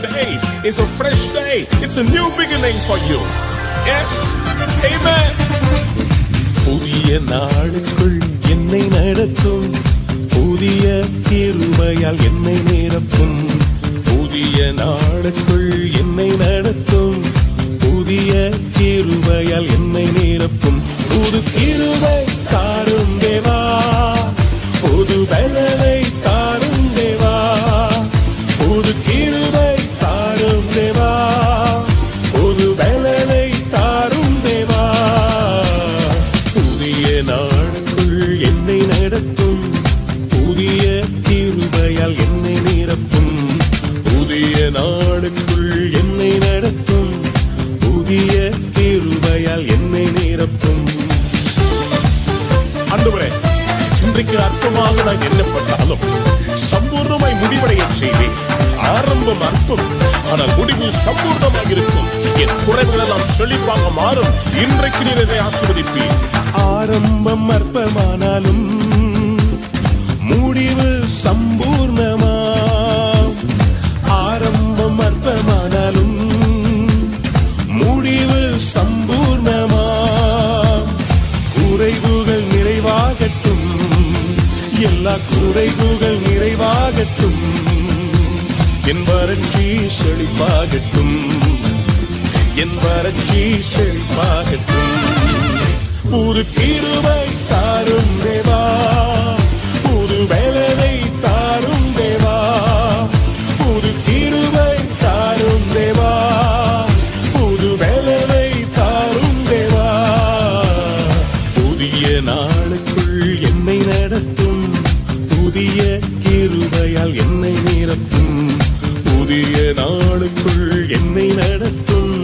today is a fresh day. It's a new beginning for you. Yes. Amen. புதிய நாளுக்குள் என்னை நடத்தும் புதிய கிருபையால் என்னை நிரப்பும் புதிய நாளுக்குள் என்னை நடத்தும் புதிய கிருபையால் என்னை நிரப்பும் புது கிருபை தாரும் தேவா புது பலனை தாரும் தேவா புது கிருபை தாரும் தேவா புது பலனை தாரும் தேவா புதிய நாளுக்குள் என்னை நடத்தும் புதிய கிருபையால் என்னை நிரப்பும் புதிய நாளுக்குள் என்னை நடத்தும் புதிய கிருபையால் என்னை நிரப்பும் ஆண்டவரே இன்றைக்கு அற்பமாக நான் எண்ணப்பட்டாலும் சம்பூர்ணமாய் முடிவடைய செய்வேன் ஆரம்பம் அற்பம் ஆனால் முடிவு சம்பூர்ணமாக இருக்கும் என் குறைவுகள் எல்லாம் செழிப்பாக மாறும் இன்றைக்கு நீர் என்னை ஆசிர்வதிப்பீர் ஆரம்பம் அற்பமானாலும் முடிவு சம்பூர்ணமா ஆரம்பம் அற்பமானாலும் முடிவு சம்பூர்ணமா குறைவுகள் நிறைவாகட்டும் எல்லா குறைவுகள் நிறைவாகட்டும் என் வறட்சி செழிப்பாகட்டும் என் வறட்சி செழிப்பாகட்டும் புது கிருபை தாரும் தேவா புது வேலனை தாரும் தேவா புது கிருபை தாரும் தேவா புது வேலனை தாரும் தேவா புதிய நாளுக்குள் என்னை நடத்தும் புதிய கிருபையால் என்னை நிரப்பும் புதிய நாளுக்குள் என்னை நடத்தும்